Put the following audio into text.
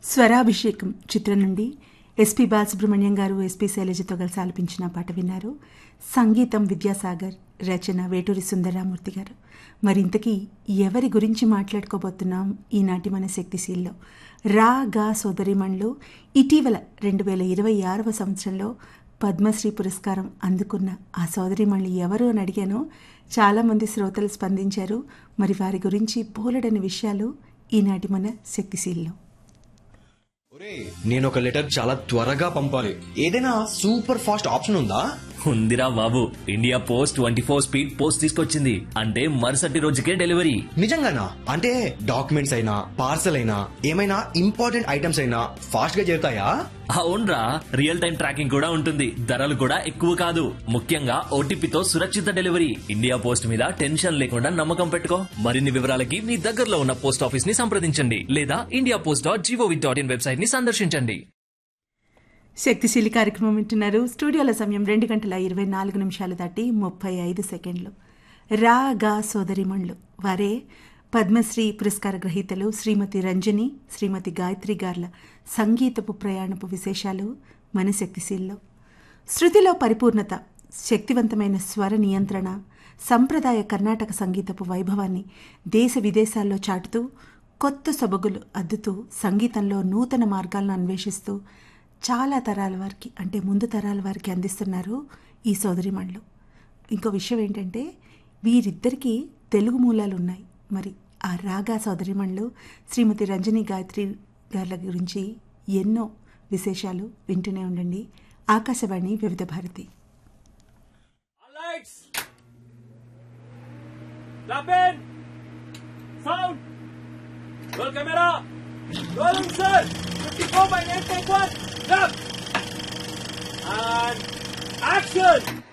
స్వరాభిషేకం చిత్రం నుండి ఎస్పి బాలసుబ్రహ్మణ్యం గారు ఎస్పి శైలజతో కలిసి ఆలపించిన పాట విన్నారు సంగీతం విద్యాసాగర్ రచన వేటూరి సుందరరామూర్తి గారు మరి ఇంతకీ ఎవరి గురించి మాట్లాడుకోబోతున్నాం ఈనాటి మన శక్తిశీల్లో రా గా సోదరిమణ్లు ఇటీవల రెండు వేల ఇరవై ఆరవ సంవత్సరంలో పద్మశ్రీ పురస్కారం అందుకున్న ఆ సోదరిమణులు ఎవరు అని అడిగాను చాలామంది శ్రోతలు స్పందించారు మరి వారి గురించి బోలెడని విషయాలు ఈనాటి మన శక్తిశీల్లో ఒరే నేను ఒక లెటర్ చాలా త్వరగా పంపాలి ఏదైనా సూపర్ ఫాస్ట్ ఆప్షన్ ఉందా ఉందిరా బాబు India post twenty four speed post తీసుకొచ్చింది అంటే మరుసటి రోజుకే డెలివరీ నిజంగానా అంటే డాక్యుమెంట్స్ అయినా పార్సల్ అయినా ఏమైనా ఇంపార్టెంట్ ఐటమ్స్ అయినా ఫాస్ట్ గా చేరుతాయా అవునరా రియల్ టైం ట్రాకింగ్ కూడా ఉంటుంది ధరలు కూడా ఎక్కువ కాదు ముఖ్యంగా ఓటీపీతో సురక్షిత డెలివరీ ఇండియా పోస్ట్ మీద టెన్షన్ లేకుండా నమ్మకం పెట్టుకో మరిన్ని వివరాలకి మీ దగ్గరలో ఉన్న పోస్ట్ ఆఫీస్ ని సంప్రదించండి లేదా India post dot gov dot in website ని సందర్శించండి శక్తిశీలి కార్యక్రమం వింటున్నారు స్టూడియోల సమయం రెండు గంటల ఇరవై నాలుగు నిమిషాలు దాటి ముప్పై ఐదు సెకండ్లు రా గా సోదరిమణులు వారే పద్మశ్రీ పురస్కార గ్రహీతలు శ్రీమతి రంజని శ్రీమతి గాయత్రి గార్ల సంగీతపు ప్రయాణపు విశేషాలు మన శక్తిశీల్లో శృతిలో పరిపూర్ణత శక్తివంతమైన స్వర నియంత్రణ సంప్రదాయ కర్ణాటక సంగీతపు వైభవాన్ని దేశ విదేశాల్లో చాటుతూ కొత్త సొబగులు అద్దుతూ సంగీతంలో నూతన మార్గాలను అన్వేషిస్తూ చాలా తరాల వారికి అంటే ముందు తరాల వారికి అందిస్తున్నారు ఈ సోదరిమణులు ఇంకో విషయం ఏంటంటే వీరిద్దరికీ తెలుగు మూలాలు ఉన్నాయి మరి ఆ రాగా సోదరిమణులు శ్రీమతి రంజని గాయత్రి గార్ల గురించి ఎన్నో విశేషాలు వింటూనే ఉండండి ఆకాశవాణి వివిధ Bharati Lights! Clap in! Sound! Roll camera! Rolling sir! 54 by 8 take 1! Clap! And action!